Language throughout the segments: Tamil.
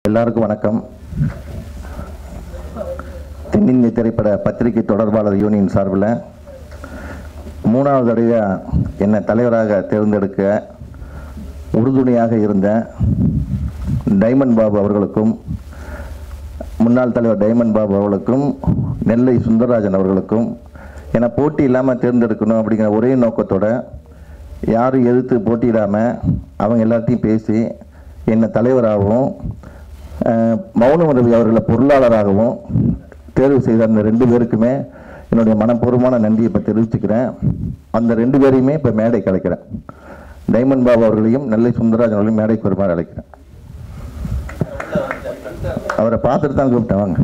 எல்லாருக்கும் வணக்கம் தென்னிந்திய திரைப்பட பத்திரிகை தொடர்பாளர் யூனியன் சார்பில் மூணாவது தடவையாக என்னை தலைவராக தேர்ந்தெடுக்க உறுதுணையாக இருந்த டைமண்ட் பாபு அவர்களுக்கும் முன்னாள் தலைவர் டைமண்ட் பாபு அவர்களுக்கும் நெல்லை சுந்தரராஜன் அவர்களுக்கும் என்னை போட்டி இல்லாமல் தேர்ந்தெடுக்கணும் அப்படிங்கிற ஒரே நோக்கத்தோட யாரும் எதிர்த்து போட்டியிடாமல் அவங்க எல்லார்ட்டையும் பேசி என்னை தலைவராகவும் அஹ், மௌனம் ரவி அவர்களை பொருளாளராகவும் தேர்வு செய்த அந்த ரெண்டு பேருக்குமே என்னுடைய மனப்பூர்வமான நன்றியை இப்போ தெரிவிச்சுக்கிறேன் அந்த ரெண்டு பேரையுமே இப்போ மேடை கலைக்கிறேன் டைமண்ட் பாபு அவர்களையும் நெல்லை சுந்தரராஜன் அவர்களையும் மேடைக்கு வருமாறு அழைக்கிறேன் அவரை பார்த்துட்டு தான் கூப்பிட்டேன் வாங்க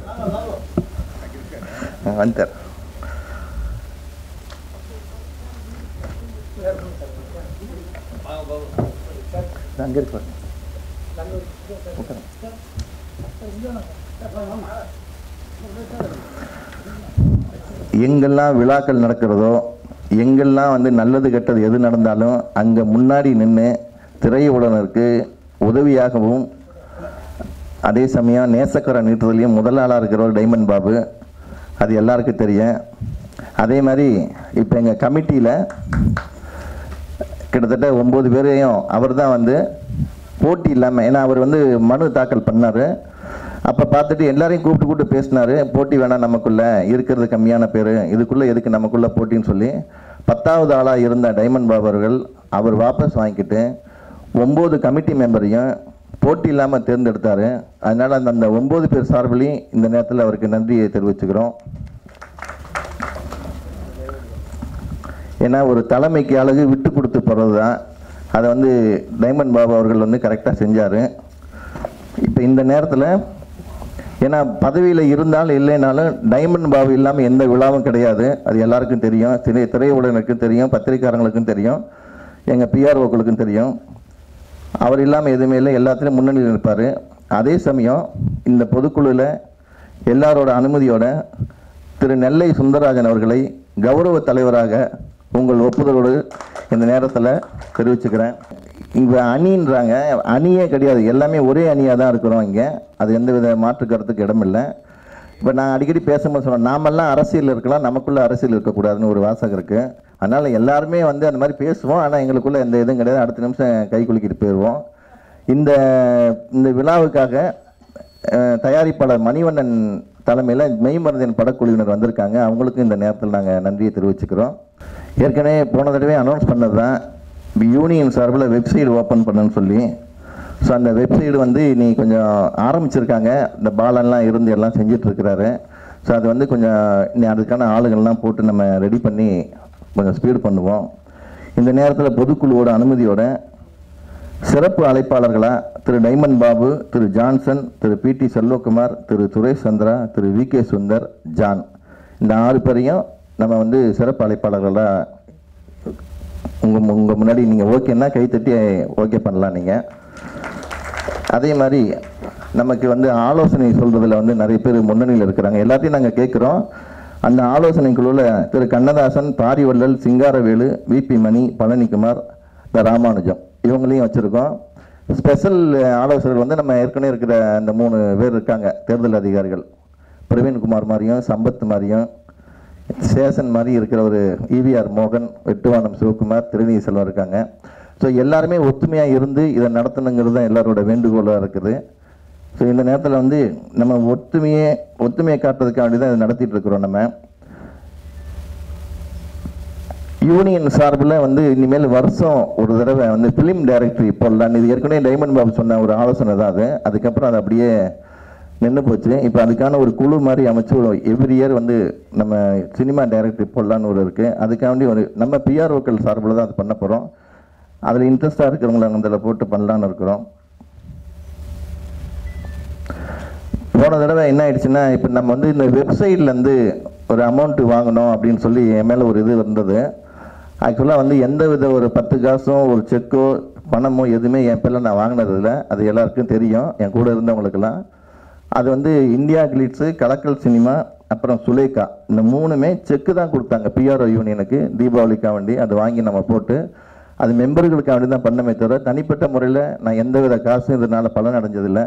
ஆ, வந்துட்டார் அங்கே இருப்பார் எங்கெல்லாம் விழாக்கள் நடக்கிறதோ எங்கெல்லாம் வந்து நல்லது கெட்டது எது நடந்தாலும் அங்கே முன்னாடி நின்று திரையுடனருக்கு உதவியாகவும் அதே சமயம் நேசக்கரை நீட்டுறதுலையும் முதல் ஆளாக இருக்கிறவர் டைமண்ட் பாபு அது எல்லாருக்கும் தெரியும் அதே மாதிரி இப்போ எங்கள் கமிட்டியில் கிட்டத்தட்ட ஒம்பது பேரையும் அவர் தான் வந்து போட்டி இல்லாமல் ஏன்னா அவர் வந்து மனு தாக்கல் பண்ணார் அப்போ பார்த்துட்டு எல்லாரையும் கூப்பிட்டு கூப்பிட்டு பேசினார் போட்டி வேணாம் நமக்குள்ளே இருக்கிறது கம்மியான பேர் இதுக்குள்ளே எதுக்கு நமக்குள்ளே போட்டின்னு சொல்லி பத்தாவது ஆளாக இருந்த டைமண்ட் பாபு அவர்கள் அவர் வாபஸ் வாங்கிக்கிட்டு ஒம்பது கமிட்டி மெம்பரையும் போட்டி இல்லாமல் தேர்ந்தெடுத்தார் அதனால் அந்த அந்த ஒம்பது பேர் சார்பிலையும் இந்த நேரத்தில் அவருக்கு நன்றியை தெரிவிச்சுக்கிறோம் ஏன்னா ஒரு தலைமைக்கு அழகு விட்டு கொடுத்து போகிறது தான் அதை வந்து டைமண்ட் பாபு அவர்கள் வந்து கரெக்டாக செஞ்சார் இப்போ இந்த நேரத்தில் ஏன்னா பதவியில் இருந்தாலும் இல்லைனாலும் டைமண்ட் பாபு இல்லாமல் எந்த விழாவும் கிடையாது அது எல்லாருக்கும் தெரியும் திரை திரையுடனுக்கும் தெரியும் பத்திரிக்காரங்களுக்கும் தெரியும் எங்கள் பிஆர்ஓக்களுக்கும் தெரியும் அவர் இல்லாமல் எதுவுமே இல்லை எல்லாத்துலேயும் முன்னணியில் இருப்பார் அதே சமயம் இந்த பொதுக்குழுவில் எல்லாரோட அனுமதியோட திரு நெல்லை சுந்தரராஜன் அவர்களை கௌரவ தலைவராக உங்கள் ஒப்புதலோடு இந்த நேரத்தில் தெரிவிச்சுக்கிறேன் இங்கே அணின்றாங்க அணியே கிடையாது எல்லாமே ஒரே அணியாக தான் இருக்கிறோம் இங்கே அது எந்த வித மாற்று கருத்துக்கு இடமில்லை இப்போ நான் அடிக்கடி பேசும்போது சொன்னேன் நாமெல்லாம் அரசியல் இருக்கலாம் நமக்குள்ளே அரசியல் இருக்கக்கூடாதுன்னு ஒரு வாசகம் இருக்குது அதனால் எல்லாருமே வந்து அந்த மாதிரி பேசுவோம் ஆனால் எங்களுக்குள்ள எந்த இதுவும் கிடையாது அடுத்த நிமிஷம் கை குலுக்கிட்டு போயிடுவோம் இந்த இந்த விழாவுக்காக அஹ், தயாரிப்பாளர் மணிவண்ணன் தலைமையில் மெய்மருந்தின் படக்குழுவினர் வந்திருக்காங்க அவங்களுக்கும் இந்த நேரத்தில் நாங்கள் நன்றியை தெரிவிச்சுக்கிறோம் ஏற்கனவே போன தடவை அனௌன்ஸ் பண்ணது தான் யூனியன் சார்பில் வெப்சைட் ஓப்பன் பண்ணுன்னு சொல்லி ஸோ அந்த வெப்சைடு வந்து நீ கொஞ்சம் ஆரம்பிச்சிருக்காங்க இந்த பாலெல்லாம் இருந்து எல்லாம் செஞ்சுட்டு இருக்கிறாரு ஸோ அது வந்து கொஞ்சம் நீ அதுக்கான ஆளுங்கள்லாம் போட்டு நம்ம ரெடி பண்ணி கொஞ்சம் ஸ்பீடு பண்ணுவோம் இந்த நேரத்தில் பொதுக்குழுவோட அனுமதியோட சிறப்பு அழைப்பாளர்களாக திரு டைமண்ட் பாபு திரு ஜான்சன் திரு பிடி செல்வகுமார் திரு சுரேஷ் சந்திரா திரு வி கே சுந்தர் ஜான் இந்த ஆறு பேரையும் நம்ம வந்து சிறப்பு அழைப்பாளர்களாக உங்கள் உங்கள் முன்னாடி நீங்கள் ஓகேன்னா கைத்தட்டி ஓகே பண்ணலாம் நீங்கள் அதே மாதிரி நமக்கு வந்து ஆலோசனை சொல்கிறதுல வந்து நிறைய பேர் முன்னணியில் இருக்கிறாங்க எல்லாத்தையும் நாங்கள் கேட்குறோம் அந்த ஆலோசனை குழுவில் திரு கண்ணதாசன் பாரிவள்ளல் சிங்காரவேலு விபி மணி பழனிக்குமார் இந்த ராமானுஜம் இவங்களையும் வச்சுருக்கோம் ஸ்பெஷல் ஆலோசகர் வந்து நம்ம ஏற்கனவே இருக்கிற அந்த மூணு பேர் இருக்காங்க தேர்தல் அதிகாரிகள் பிரவீன்குமார் மாதிரியும் சம்பத் மாதிரியும் சேஷன் மாதிரி இருக்கிற ஒரு இவிஆர் மோகன் வெட்டுவானம் சிவகுமார் திருநீ செல்வம் இருக்காங்க ஸோ எல்லாருமே ஒத்துமையாக இருந்து இதை நடத்தணுங்கிறது தான் எல்லாரோட வேண்டுகோளாக இருக்குது ஸோ இந்த நேரத்தில் வந்து நம்ம ஒத்துமையே ஒத்துமையை காட்டுறதுக்காண்டி தான் இதை நடத்திட்டு இருக்கிறோம் நம்ம யூனியன் சார்பில் வந்து இனிமேல் வருஷம் ஒரு தடவை வந்து ஃபிலிம் டைரக்டரி போடலாம் இது ஏற்கனவே டைமண்ட் பாபு சொன்ன ஒரு ஆலோசனை தான் அது அதுக்கப்புறம் அது அப்படியே நின்று போச்சு இப்போ அதுக்கான ஒரு குழு மாதிரி அமைச்சு எவ்ரி இயர் வந்து நம்ம சினிமா டைரக்டரி போடலான்னு ஒரு இருக்குது அதுக்காண்டி ஒரு நம்ம பிஆர்ஓக்கள் சார்பில் தான் அது பண்ண போகிறோம் அதில் இன்ட்ரெஸ்டாக இருக்கிறவங்கள அதில் போட்டு பண்ணலான்னு இருக்கிறோம் போன தடவை என்ன ஆயிடுச்சுன்னா இப்போ நம்ம வந்து இந்த வெப்சைட்லேருந்து ஒரு அமௌண்ட் வாங்கணும் அப்படின்னு சொல்லி என் மேலே ஒரு இது இருந்தது ஆக்சுவலாக வந்து எந்த வித ஒரு பத்து காசும் ஒரு செக்கோ பணமோ எதுவுமே என் பேரில் நான் வாங்கினது இல்லை அது எல்லாருக்கும் தெரியும் என் கூட இருந்தவங்களுக்கெல்லாம் அது வந்து இந்தியா கிளிட்ஸு கலக்கல் சினிமா அப்புறம் சுலேகா இந்த மூணுமே செக்கு தான் கொடுத்தாங்க பிஆர்ஓ யூனியனுக்கு தீபாவளிக்காக வேண்டி அது வாங்கி நம்ம போட்டு அது மெம்பர்களுக்காக வேண்டி தான் பண்ணமே தவிர தனிப்பட்ட முறையில் நான் எந்த வித காசும் இதனால் பலன் அடைஞ்சதில்லை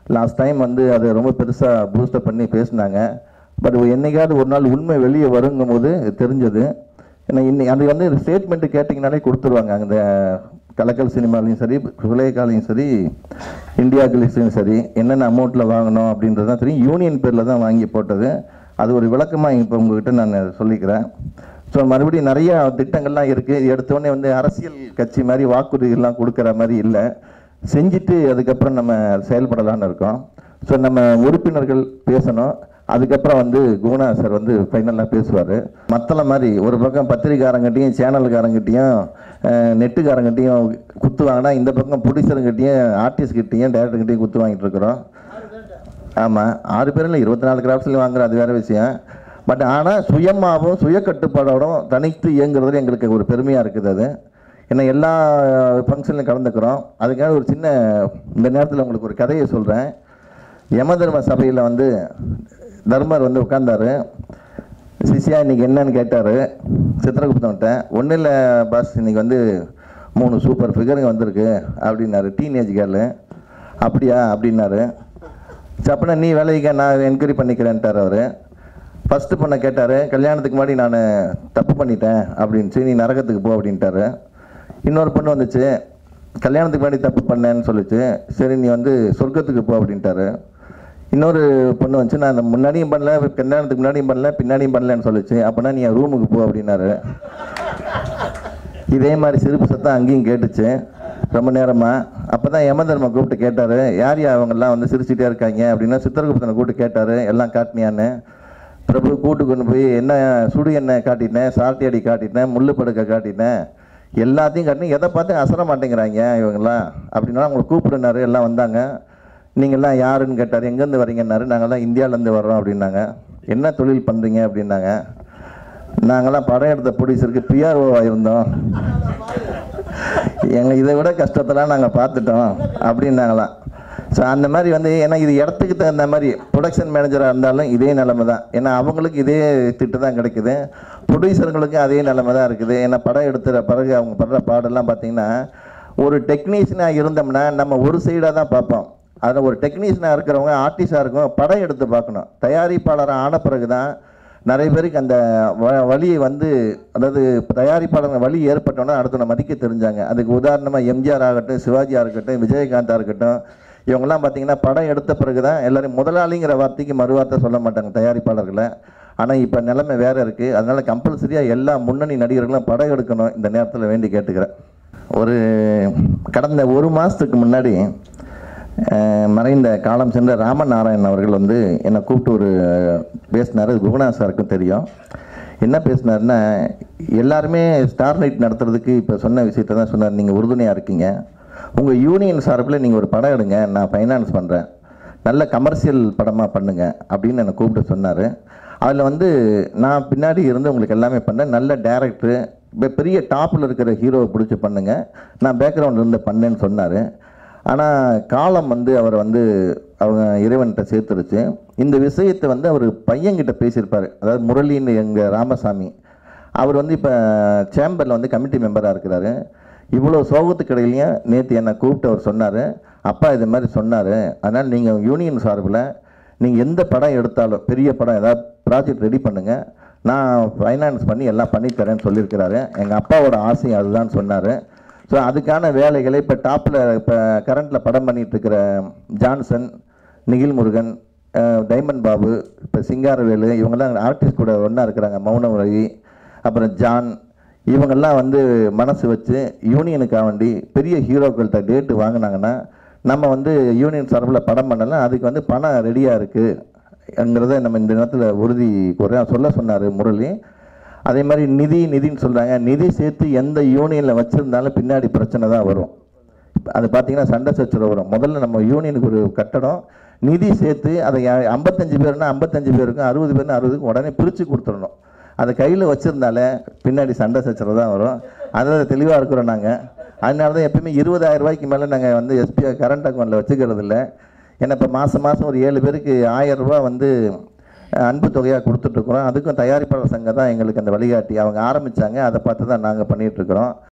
லாஸ்ட் டைம் வந்து அதை ரொம்ப பெருசாக பூஸ்டப் பண்ணி பேசினாங்க பட் என்னைக்காவது ஒரு நாள் உண்மை வெளியே வருங்கும் போது தெரிஞ்சது ஏன்னா இன்னைக்கு அது வந்து ஸ்டேட்மெண்ட்டு கேட்டிங்கனாலே கொடுத்துருவாங்க அந்த கலக்கல் சினிமாலையும் சரி விளையக்காலையும் சரி இந்தியா கிளிஸையும் சரி என்னென்ன அமௌண்ட்டில் வாங்கணும் அப்படின்றது தான் தெரியும் யூனியன் பேரில் தான் வாங்கி போட்டது அது ஒரு விளக்கமாக இப்போ உங்ககிட்ட நான் சொல்லிக்கிறேன் ஸோ மறுபடியும் நிறைய திட்டங்கள்லாம் இருக்குது எடுத்தோடனே வந்து அரசியல் கட்சி மாதிரி வாக்குறுதிகள்லாம் கொடுக்குற மாதிரி இல்லை செஞ்சுட்டு அதுக்கப்புறம் நம்ம செயல்படலாம்னு இருக்கோம் ஸோ நம்ம உறுப்பினர்கள் பேசணும் அதுக்கப்புறம் வந்து குணா சார் வந்து ஃபைனலாக பேசுவார் மத்தள மாதிரி ஒரு பக்கம் பத்திரிக்காரங்கிட்டையும் சேனல்காரங்கிட்டையும் அஹ், நெட்டுக்காரங்கிட்டையும் குத்து வாங்கினா இந்த பக்கம் ப்ரொடியூசருங்கிட்டையும் ஆர்டிஸ்ட்கிட்டையும் டேரக்டர்கிட்டையும் குத்து வாங்கிட்டு இருக்கிறோம் ஆமாம் ஆறு பேர் இல்லை இருபத்தி நாலு கிராஃப்ட்ஸ்லையும் வாங்குற அது வேறு விஷயம் பட் ஆனால் சுயமாகவும் சுய கட்டுப்பாடோடும் தனித்து இயங்குறதுல எங்களுக்கு ஒரு பெருமையாக இருக்குது அது ஏன்னா எல்லா ஃபங்க்ஷன்லையும் கலந்துக்கிறோம் அதுக்காக ஒரு சின்ன இந்த நேரத்தில் உங்களுக்கு ஒரு கதையை சொல்கிறேன் யம தர்ம சபையில் வந்து தர்மர் வந்து உட்கார்ந்தாரு சிஷ்யா இன்னைக்கு என்னன்னு கேட்டார் சித்திரகுப்தன்கிட்ட ஒன்றும் இல்லை பாஸ் இன்னைக்கு வந்து மூணு சூப்பர் ஃபிகருங்க வந்திருக்கு அப்படின்னாரு டீனேஜ் கேர்ளு அப்படியா அப்படின்னாரு சப்பனா நீ வேலைக்கு நான் என்கொயரி பண்ணிக்கிறேன்ட்டார் அவர் ஃபஸ்ட்டு பொண்ணை கேட்டார் கல்யாணத்துக்கு முன்னாடி நான் தப்பு பண்ணிட்டேன் அப்படின்ச்சு நீ நரகத்துக்கு போ அப்படின்ட்டாரு இன்னொரு பொண்ணு வந்துச்சு கல்யாணத்துக்கு முன்னாடி தப்பு பண்ணேன்னு சொல்லுச்சு சரி நீ வந்து சொர்க்கத்துக்கு போ அப்படின்ட்டாரு இன்னொரு பொண்ணு வந்துச்சு நான் அந்த முன்னாடியும் பண்ணல கல்யாணத்துக்கு முன்னாடியும் பண்ணல பின்னாடியும் பண்ணலன்னு சொல்லுச்சு அப்போனா நீ ரூமுக்கு போ அப்படின்னாரு இதே மாதிரி சிரிப்பு சத்தம் அங்கேயும் கேட்டுச்சு ரொம்ப நேரமாக அப்போ தான் யமதர்மா கூப்பிட்டு கேட்டார் யார் யார் அவங்கெல்லாம் வந்து சிரிச்சிட்டே இருக்காங்க அப்படின்னா சித்திரகுப்தனை கூப்பிட்டு கேட்டார் எல்லாம் காட்டினியான்னு பிரபு கூட்டு கொண்டு போய் என்ன சுடு எண்ணெய் காட்டிட்டேன் சால்ட்டி அடி காட்டிட்டேன் முள்ளு படுக்க காட்டிட்டேன் எல்லாத்தையும் காட்டினேன் எதை பார்த்து அசர மாட்டேங்கிறாங்க இவங்கெல்லாம் அப்படின்னா அவங்களை கூப்பிடுனாரு எல்லாம் வந்தாங்க நீங்கள்லாம் யாருன்னு கேட்டார் எங்கேருந்து வரீங்கன்னாரு நாங்கள்லாம் இந்தியாவிலேருந்து வர்றோம் அப்படின்னாங்க என்ன தொழில் பண்ணுறீங்க அப்படின்னாங்க நாங்களாம் படம் எடுத்த ப்ரொடியூசருக்கு பிஆர்ஓவாக இருந்தோம் எங்கள் இதை விட கஷ்டத்தெல்லாம் நாங்கள் பார்த்துட்டோம் அப்படின்னாங்களாம் ஸோ அந்த மாதிரி வந்து ஏன்னா இது இடத்துக்கு தகுந்த மாதிரி ப்ரொடக்ஷன் மேனேஜராக இருந்தாலும் இதே நிலைமை தான் ஏன்னா அவங்களுக்கு இதே திட்டு தான் கிடைக்குது ப்ரொடியூசர்களுக்கு அதே நிலைமை தான் இருக்குது ஏன்னா படம் எடுத்துகிற பிறகு அவங்க படுற பாடெல்லாம் பார்த்தீங்கன்னா ஒரு டெக்னீஷியனாக இருந்தோம்னா நம்ம ஒரு சைடாக தான் பார்ப்போம் அதில் ஒரு டெக்னீஷியனாக இருக்கிறவங்க ஆர்டிஸ்டாக இருக்கும் படம் எடுத்து பார்க்கணும் தயாரிப்பாளராக ஆன பிறகு தான் நிறைய பேருக்கு அந்த வ வழியை வந்து அதாவது தயாரிப்பாளர் வழி ஏற்பட்டோன்னா அடுத்த மதிக்க தெரிஞ்சாங்க அதுக்கு உதாரணமாக எம்ஜிஆர் ஆகட்டும் சிவாஜியாக இருக்கட்டும் விஜயகாந்தாக இருக்கட்டும் இவங்கெல்லாம் பார்த்தீங்கன்னா படம் எடுத்த பிறகு தான் எல்லாரும் முதலாளிங்கிற வார்த்தைக்கு மறுவார்த்தை சொல்ல மாட்டாங்க தயாரிப்பாளர்களை ஆனால் இப்போ நிலைமை வேறு இருக்குது அதனால் கம்பல்சரியாக எல்லா முன்னணி நடிகர்களும் படம் எடுக்கணும் இந்த நேரத்தில் வேண்டி கேட்டுக்கிறேன் ஒரு கடந்த ஒரு மாதத்துக்கு முன்னாடி அஹ், மறைந்த காலம் சென்ற ராமநாராயணன் அவர்கள் வந்து என்னை கூப்பிட்டு ஒரு பேசினார் குகுணா சாருக்கும் தெரியும் என்ன பேசினாருன்னா எல்லாருமே ஸ்டார் நைட் நடத்துறதுக்கு இப்போ சொன்ன விஷயத்தை தான் சொன்னார் நீங்கள் உறுதுணையாக இருக்கீங்க உங்கள் யூனியன் சார்பில் நீங்கள் ஒரு படம் எடுங்க நான் ஃபைனான்ஸ் பண்ணுறேன் நல்ல கமர்ஷியல் படமாக பண்ணுங்க அப்படின்னு என்னை கூப்பிட்டு சொன்னார் அதில் வந்து நான் பின்னாடி இருந்து உங்களுக்கு எல்லாமே பண்ணேன் நல்ல டேரக்டரு பெரிய டாப்பில் இருக்கிற ஹீரோவை பிடிச்சி பண்ணுங்க நான் பேக்ரவுண்டில் இருந்து பண்ணேன்னு சொன்னார் ஆனால் காலம் வந்து அவர் வந்து அவங்க இறைவன்கிட்ட சேர்த்துருச்சு இந்த விஷயத்தை வந்து அவர் பையன்கிட்ட பேசியிருப்பார் அதாவது முரளின்னு எங்கள் ராமசாமி அவர் வந்து இப்போ சேம்பரில் வந்து கமிட்டி மெம்பராக இருக்கிறாரு இவ்வளோ சோகத்துக்கு இடையிலையும் நேற்று என்னை கூப்பிட்டு அவர் சொன்னார் அப்பா இது மாதிரி சொன்னார் அதனால் நீங்கள் யூனியன் சார்பில் நீங்கள் எந்த படம் எடுத்தாலும் பெரிய படம் ஏதாவது ப்ராஜெக்ட் ரெடி பண்ணுங்கள் நான் ஃபைனான்ஸ் பண்ணி எல்லாம் பண்ணி தரேன்னு சொல்லியிருக்கிறாரு எங்கள் அப்பாவோட ஆசை அதுதான் சொன்னார் ஸோ அதுக்கான வேலைகளை இப்போ டாப்பில் இப்போ கரண்ட்டில் படம் பண்ணிட்டு இருக்கிற ஜான்சன் நிகில் முருகன் அஹ், டைமண்ட் பாபு இப்போ சிங்காரவேலு இவங்கெல்லாம் ஆர்டிஸ்ட் கூட ஒன்றா இருக்கிறாங்க மௌன ரவி அப்புறம் ஜான் இவங்கெல்லாம் வந்து மனசு வச்சு யூனியனுக்காக வேண்டி பெரிய ஹீரோக்கள்கிட்ட டேட்டு வாங்கினாங்கன்னா நம்ம வந்து யூனியன் சார்பில் படம் பண்ணலாம் அதுக்கு வந்து பணம் ரெடியாக இருக்குங்கிறத நம்ம இந்த நேரத்தில் உறுதி கூற சொல்ல சொன்னார் முரளி அதே மாதிரி நிதி நிதின்னு சொல்கிறாங்க நிதி சேர்த்து எந்த யூனியனில் வச்சுருந்தாலும் பின்னாடி பிரச்சனை தான் வரும் அது பார்த்தீங்கன்னா சண்டை சச்சரவு வரும் முதல்ல நம்ம யூனியனுக்கு ஒரு கட்டடம் நிதி சேர்த்து அதை யா- ஐம்பத்தஞ்சு பேர்னா ஐம்பத்தஞ்சு பேருக்கும் அறுபது பேர்னா அறுபதுக்கும் உடனே பிரித்து கொடுத்துடணும் அதை கையில் வச்சுருந்தாலே பின்னாடி சண்டை சச்சரவு தான் வரும் அதில் தெளிவாக இருக்கிறோம் நாங்கள் அதனால தான் எப்பயுமே இருபதாயிரம் ரூபாய்க்கு மேலே நாங்கள் வந்து எஸ்பிஐ கரண்ட் அக்கௌண்ட்டில் வச்சுக்கிறது இல்லை ஏன்னா இப்போ மாதம் மாதம் ஒரு ஏழு பேருக்கு ஆயிரம் ரூபாய் வந்து அஹ், அன்பு தொகையாக கொடுத்துட்ருக்குறோம் அதுக்கும் தயாரிப்பாளர் சங்கம் தான் எங்களுக்கு அந்த வழிகாட்டி அவங்க ஆரம்பித்தாங்க அதை பார்த்து தான் நாங்கள் பண்ணிகிட்ருக்குறோம்